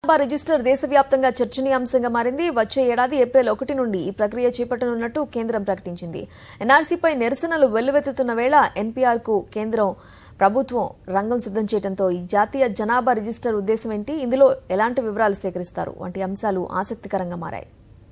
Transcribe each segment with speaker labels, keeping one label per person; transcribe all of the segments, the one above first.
Speaker 1: జనాభా రిజిస్టర్ దేశవ్యాప్తంగా చర్చనీయాంశంగా మారింది వచ్చే ఏడాది ఏప్రిల్ ఒకటి నుండి ఈ ప్రక్రియ చేపట్టనున్నట్టు కేంద్రం ప్రకటించింది ఎన్ఆర్సీపై నిరసనలు వెల్లువెత్తుతున్న వేళ ఎన్పీఆర్ కు కేంద్రం ప్రభుత్వం రంగం సిద్ధం చేయడంతో ఈ జాతీయ జనాభా రిజిస్టర్ ఉద్దేశం ఏంటి ఇందులో ఎలాంటి వివరాలు సేకరిస్తారు వంటి అంశాలు ఆసక్తికరంగా మారాయి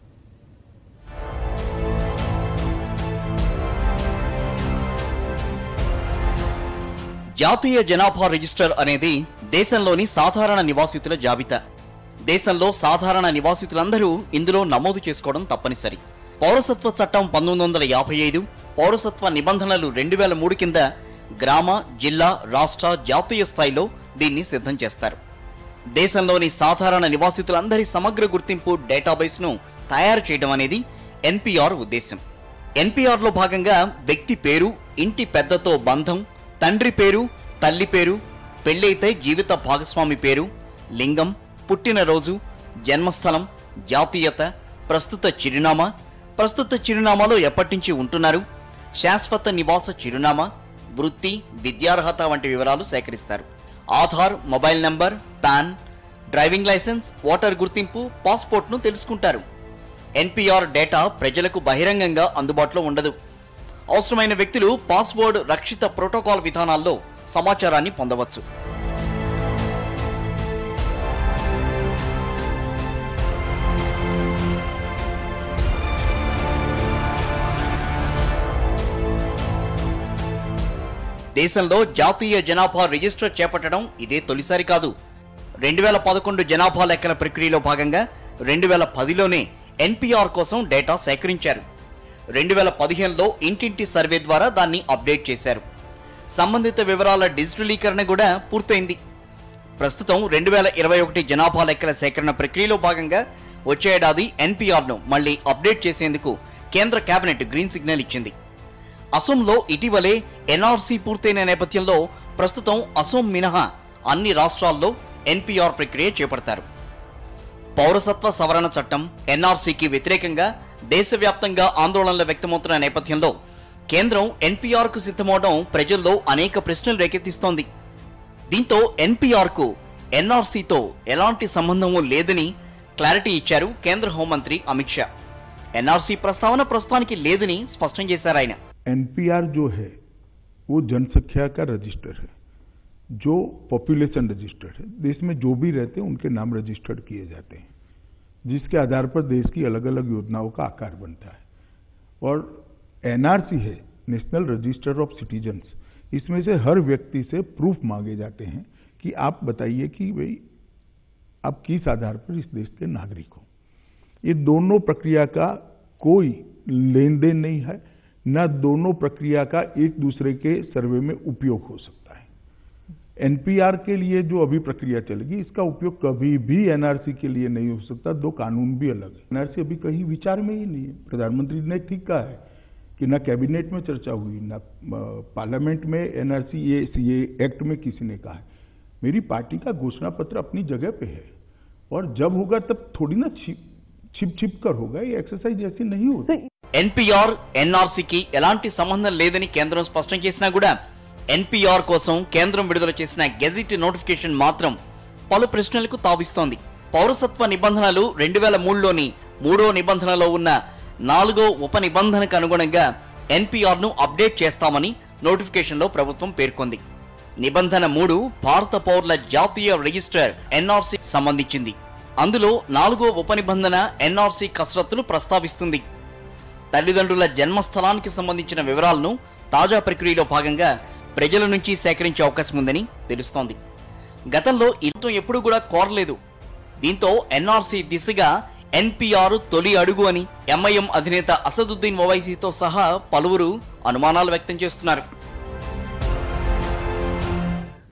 Speaker 2: జాతీయ జనాభా రిజిస్టర్ అనేది దేశంలోని సాధారణ నివాసితుల జాబితా దేశంలో సాధారణ నివాసితులందరూ ఇందులో నమోదు చేసుకోవడం తప్పనిసరి పౌరసత్వ చట్టం పంతొమ్మిది వందల యాభై ఐదు పౌరసత్వ నిబంధనలు రెండు వేల మూడు కింద గ్రామ జిల్లా రాష్ట్ర జాతీయ స్థాయిలో దీన్ని సిద్ధం చేస్తారు దేశంలోని సాధారణ నివాసితులందరి సమగ్ర గుర్తింపు డేటాబేస్ ను తయారు చేయడం అనేది ఎన్పిఆర్ ఉద్దేశం ఎన్పిఆర్ లో భాగంగా వ్యక్తి పేరు ఇంటి పెద్దతో బంధం తండ్రి పేరు తల్లి పేరు పెళ్ళైతే జీవిత భాగస్వామి పేరు లింగం పుట్టినరోజు జన్మస్థలం జాతీయత ప్రస్తుత చిరునామా ప్రస్తుత చిరునామాలో ఎప్పటినుంచి ఉంటున్నారు శాశ్వత నివాస చిరునామా వృత్తి విద్యార్హత వంటి వివరాలు సేకరిస్తారు Aadhaar mobile number PAN driving licence voter గుర్తింపు పాస్పోర్ట్ను తెలుసుకుంటారు ఎన్పిఆర్ డేటా ప్రజలకు బహిరంగంగా అందుబాటులో ఉండదు అవసరమైన వ్యక్తులు పాస్వర్డ్ రక్షిత ప్రోటోకాల్ విధానాల్లో సమాచారాన్ని పొందవచ్చు దేశంలో జాతీయ జనాభా రిజిస్టర్ చేపట్టడం ఇదే తొలిసారి కాదు రెండు వేల పదకొండు జనాభా లెక్కల ప్రక్రియలో భాగంగా రెండు వేల పదిలోనే ఎన్పిఆర్ కోసం డేటా సేకరించారు రెండు వేల పదిహేనులో ఇంటింటి సర్వే ద్వారా దాన్ని అప్డేట్ చేశారు సంబంధిత వివరాల డిజిటలీకరణ కూడా పూర్తయింది ప్రస్తుతం రెండు వేల ఇరవై ఒకటి జనాభా లెక్కల సేకరణ ప్రక్రియలో భాగంగా వచ్చే ఏడాది ఎన్పిఆర్ను మళ్లీ అప్డేట్ చేసేందుకు కేంద్ర కేబినెట్ గ్రీన్ సిగ్నల్ ఇచ్చింది అసోంలో ఇటీవలే ఎన్ఆర్సీ పూర్తయిన నేపథ్యంలో ప్రస్తుతం అసోం మినహా అన్ని రాష్ట్రాల్లో ఎన్పిఆర్ ప్రక్రియ చేపడతారు పౌరసత్వ సవరణ చట్టం ఎన్ఆర్సీకి వ్యతిరేకంగా దేశవ్యాప్తంగా ఆందోళనలు వ్యక్తమవుతున్న నేపథ్యంలో కేంద్రం ఎన్పీఆర్ కు సిద్ధమవడం ప్రజల్లో అనేక ప్రశ్నలు రేకెత్తిస్తోంది దీంతో ఎన్పీఆర్ కు ఎన్ఆర్సీతో ఎలాంటి సంబంధము లేదని క్లారిటీ ఇచ్చారు కేంద్ర హోంమంత్రి అమిత్ షా ఎన్ఆర్సీ ప్రస్తావన ప్రస్తుతానికి లేదని స్పష్టం చేశారు ఆయన
Speaker 3: एनपीआर जो है वो जनसंख्या का रजिस्टर है जो पॉपुलेशन रजिस्टर है देश में जो भी रहते हैं उनके नाम रजिस्टर्ड किए जाते हैं जिसके आधार पर देश की अलग अलग योजनाओं का आकार बनता है और एनआरसी है नेशनल रजिस्टर ऑफ सिटीजन्स इसमें से हर व्यक्ति से प्रूफ मांगे जाते हैं कि आप बताइए कि भाई आप किस आधार पर इस देश के नागरिक हो ये दोनों प्रक्रिया का कोई लेन देन नहीं है न दोनों प्रक्रिया का एक दूसरे के सर्वे में उपयोग हो सकता है एनपीआर के लिए जो अभी प्रक्रिया चलेगी इसका उपयोग कभी भी एनआरसी के लिए नहीं हो सकता दो कानून भी अलग है एनआरसी अभी कहीं विचार में ही नहीं है प्रधानमंत्री ने ठीक कहा है कि न कैबिनेट में चर्चा हुई न पार्लियामेंट में एनआरसी ये सीए एक्ट में किसी ने कहा है मेरी पार्टी का घोषणा पत्र अपनी जगह पे है और जब होगा तब थोड़ी ना छिप छिप छिप कर होगा ये एक्सरसाइज ऐसी नहीं होती
Speaker 2: ఎన్పిఆర్ ఎన్ఆర్సీకి ఎలాంటి సంబంధం లేదని కేంద్రం స్పష్టం చేసినా కూడా ఎన్పిఆర్ కోసం కేంద్రం విడుదల చేసిన గెజిట్ నోటిఫికేషన్ మాత్రం పలు ప్రశ్నలకు తావిస్తోంది పౌరసత్వ నిబంధనలు రెండు వేల మూడులోని మూడో నిబంధనలో ఉన్న నాలుగో ఉప నిబంధనకు అనుగుణంగా ఎన్పిఆర్ ను అప్డేట్ చేస్తామని నోటిఫికేషన్లో ప్రభుత్వం పేర్కొంది నిబంధన మూడు భారత పౌరుల జాతీయ రిజిస్టర్ ఎన్ఆర్సీ సంబంధించింది అందులో నాలుగో ఉప నిబంధన ఎన్ఆర్సీ కసరత్తును ప్రస్తావిస్తుంది తల్లిదండ్రుల జన్మస్థలానికి సంబంధించిన వివరాలను తాజా ప్రక్రియలో భాగంగా ప్రజల నుంచి సేకరించే అవకాశం ఉందని తెలుస్తోంది గతంలో ఇల్లు ఎప్పుడూ కూడా కోరలేదు దీంతో ఎన్ఆర్సీ దిశగా ఎన్పిఆర్ తొలి అడుగు అని ఎంఐఎం అధినేత అసదుద్దీన్ ఓవైసీతో సహా పలువురు అనుమానాలు వ్యక్తం చేస్తున్నారు